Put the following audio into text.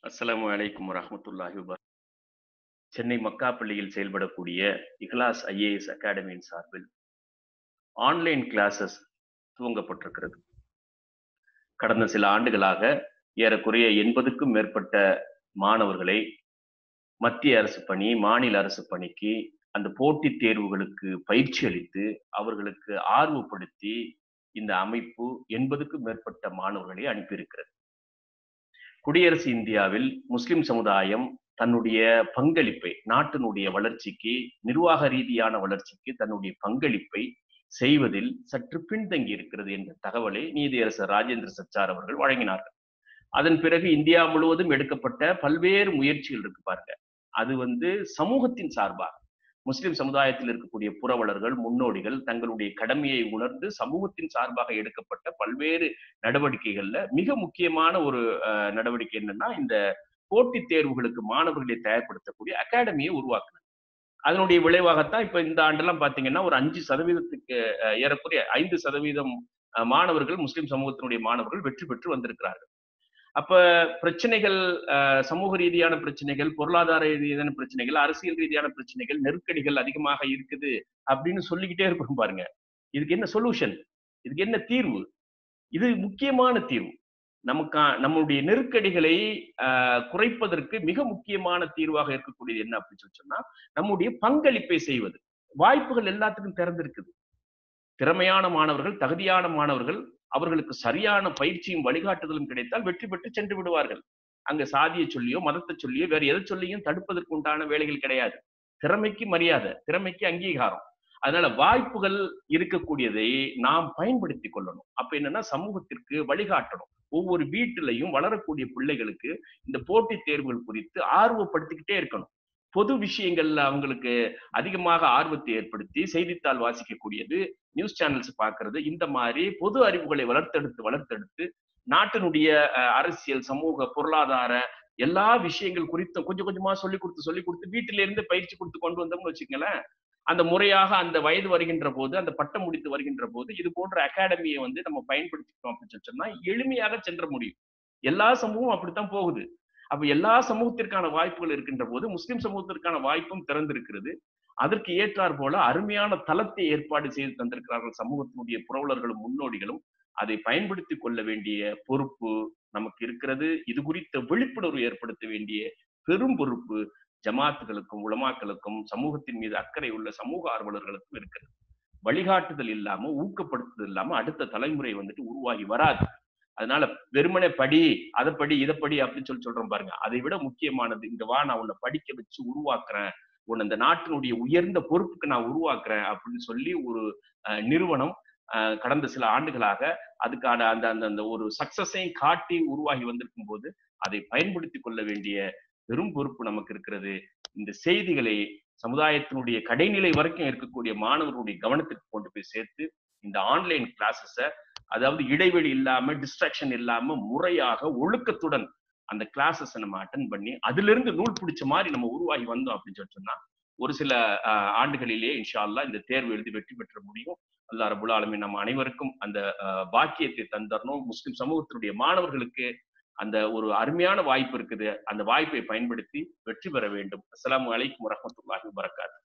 அஸ்ஸலாமு அலைக்கும் வரஹ்மத்துல்லாஹி வபரகாத்துஹு சென்னை மக்காப்பள்ளியில் செயல்படக்கூடிய இஹ்லாஸ் ஐஏஎஸ் அகாடமியின் சார்பில் ஆன்லைன் கிளாஸஸ் துவங்கப்பட்டிருக்கிறது கடந்த சில ஆண்டுகளாக ஏறக்குறைய எண்பதுக்கும் மேற்பட்ட மாணவர்களை மத்திய அரசு பணி மாநில அரசு பணிக்கு அந்த போட்டித் தேர்வுகளுக்கு பயிற்சி அளித்து அவர்களுக்கு ஆர்வப்படுத்தி இந்த அமைப்பு எண்பதுக்கும் மேற்பட்ட மாணவர்களை அனுப்பியிருக்கிறது குடியரசு இந்தியாவில் முஸ்லிம் சமுதாயம் தன்னுடைய பங்களிப்பை நாட்டினுடைய வளர்ச்சிக்கு நிர்வாக ரீதியான வளர்ச்சிக்கு தன்னுடைய பங்களிப்பை செய்வதில் சற்று பின்தங்கி இருக்கிறது என்ற தகவலை நீதியரசர் ராஜேந்திர சச்சார் அவர்கள் வழங்கினார்கள் அதன் பிறகு இந்தியா முழுவதும் எடுக்கப்பட்ட பல்வேறு முயற்சிகள் இருக்கு பாருங்க அது வந்து சமூகத்தின் சார்பாக முஸ்லிம் சமுதாயத்தில் இருக்கக்கூடிய புரவலர்கள் முன்னோடிகள் தங்களுடைய கடமையை உணர்ந்து சமூகத்தின் சார்பாக எடுக்கப்பட்ட பல்வேறு நடவடிக்கைகள்ல மிக முக்கியமான ஒரு நடவடிக்கை என்னன்னா இந்த போட்டித் தேர்வுகளுக்கு மாணவர்களை தயார்படுத்தக்கூடிய அகாடமியை உருவாக்குனது அதனுடைய விளைவாகத்தான் இப்ப இந்த ஆண்டெல்லாம் பாத்தீங்கன்னா ஒரு அஞ்சு சதவீதத்துக்கு ஏறக்குறைய ஐந்து சதவீதம் மாணவர்கள் முஸ்லிம் சமூகத்தினுடைய மாணவர்கள் வெற்றி பெற்று வந்திருக்கிறார்கள் அப்ப பிரச்சனைகள் சமூக ரீதியான பிரச்சனைகள் பொருளாதார ரீதியான பிரச்சனைகள் அரசியல் ரீதியான பிரச்சனைகள் நெருக்கடிகள் அதிகமாக இருக்குது அப்படின்னு சொல்லிக்கிட்டே இருக்கணும் பாருங்க இதுக்கு என்ன சொல்யூஷன் இதுக்கு என்ன தீர்வு இது முக்கியமான தீர்வு நமக்கு நம்மளுடைய நெருக்கடிகளை குறைப்பதற்கு மிக முக்கியமான தீர்வாக இருக்கக்கூடியது என்ன அப்படின்னு சொல்லி சொன்னா நம்முடைய பங்களிப்பை செய்வது வாய்ப்புகள் எல்லாத்துக்கும் திறந்திருக்குது திறமையான மாணவர்கள் தகுதியான மாணவர்கள் அவர்களுக்கு சரியான பயிற்சியும் வழிகாட்டுதலும் கிடைத்தால் வெற்றி பெற்று சென்று விடுவார்கள் அங்க சாதியை சொல்லியோ மதத்தை சொல்லியோ வேற எதை சொல்லியும் தடுப்பதற்கு உண்டான வேலைகள் கிடையாது திறமைக்கு மரியாதை திறமைக்கு அங்கீகாரம் அதனால வாய்ப்புகள் இருக்கக்கூடியதை நாம் பயன்படுத்தி கொள்ளணும் அப்ப என்னன்னா சமூகத்திற்கு வழிகாட்டணும் ஒவ்வொரு வீட்டிலையும் வளரக்கூடிய பிள்ளைகளுக்கு இந்த போட்டித் தேர்வுகள் குறித்து ஆர்வப்படுத்திக்கிட்டே இருக்கணும் பொது விஷயங்கள்ல அவங்களுக்கு அதிகமாக ஆர்வத்தை ஏற்படுத்தி செய்தித்தாள் வாசிக்கக்கூடியது நியூஸ் சேனல்ஸ் பார்க்கறது இந்த மாதிரி பொது அறிவுகளை வளர்த்தெடுத்து வளர்த்தெடுத்து நாட்டினுடைய அரசியல் சமூக பொருளாதார எல்லா விஷயங்கள் குறித்தும் கொஞ்சம் கொஞ்சமா சொல்லி கொடுத்து சொல்லி கொடுத்து வீட்டில இருந்து பயிற்சி கொடுத்து கொண்டு வந்தோம்னு வச்சுங்களேன் அந்த முறையாக அந்த வயது வருகின்ற போது அந்த பட்டம் முடித்து வருகின்ற போது இது போன்ற அகாடமியை வந்து நம்ம பயன்படுத்திக்கிறோம் அப்படின்னு சொன்னா எளிமையாக சென்ற முடியும் எல்லா சமூகம் அப்படித்தான் போகுது அப்ப எல்லா சமூகத்திற்கான வாய்ப்புகள் இருக்கின்ற போது முஸ்லிம் சமூகத்திற்கான வாய்ப்பும் திறந்திருக்கிறது அதற்கு ஏற்றார் போல அருமையான தளத்தை ஏற்பாடு செய்து தந்திருக்கிறார்கள் சமூகத்தினுடைய புரவலர்களும் முன்னோடிகளும் அதை பயன்படுத்தி கொள்ள வேண்டிய பொறுப்பு நமக்கு இருக்கிறது இது குறித்த விழிப்புணர்வு ஏற்படுத்த வேண்டிய பெரும் பொறுப்பு ஜமாத்துகளுக்கும் உலமாக்களுக்கும் சமூகத்தின் மீது அக்கறை உள்ள சமூக ஆர்வலர்களுக்கும் இருக்கிறது வழிகாட்டுதல் இல்லாம ஊக்கப்படுத்துதல் இல்லாம அடுத்த தலைமுறை வந்துட்டு உருவாகி வராது அதனால வெறுமனே படி அதை படி இதை படி அப்படின்னு சொல்லி சொல்றோம் பாருங்க அதை விட முக்கியமானது இங்க வா நான் உன்னை படிக்க வச்சு உருவாக்குறேன் உன்னை இந்த நாட்டினுடைய உயர்ந்த பொறுப்புக்கு நான் உருவாக்குறேன் அப்படின்னு சொல்லி ஒரு நிறுவனம் கடந்த சில ஆண்டுகளாக அதுக்கான அந்த அந்த அந்த ஒரு சக்சஸையும் காட்டி உருவாகி வந்திருக்கும் போது அதை பயன்படுத்தி கொள்ள வேண்டிய பெரும் பொறுப்பு நமக்கு இருக்கிறது இந்த செய்திகளை சமுதாயத்தினுடைய கடைநிலை வரைக்கும் இருக்கக்கூடிய மாணவர்களுடைய கவனத்துக்கு கொண்டு போய் சேர்த்து இந்த ஆன்லைன் கிளாஸஸ அதாவது இடைவெளி இல்லாம டிஸ்ட்ராக்ஷன் இல்லாம முறையாக ஒழுக்கத்துடன் அந்த கிளாஸஸ் நம்ம அட்டன் பண்ணி அதுல இருந்து நூல் பிடிச்ச மாதிரி நம்ம உருவாகி வந்தோம் அப்படின்னு சொல்லி சொன்னா ஒரு சில ஆண்டுகளிலேயே இன்ஷா அல்லா இந்த தேர்வு எழுதி வெற்றி பெற்ற முடியும் அல்லா ரபுல் ஆலமி நம்ம அனைவருக்கும் அந்த பாக்கியத்தை தந்தரணும் முஸ்லிம் சமூகத்தினுடைய மாணவர்களுக்கு அந்த ஒரு அருமையான வாய்ப்பு இருக்குது அந்த வாய்ப்பை பயன்படுத்தி வெற்றி பெற வேண்டும் அஸ்லாம் வலைக்கும் வரமத்துல்லாஹி வரகாத்து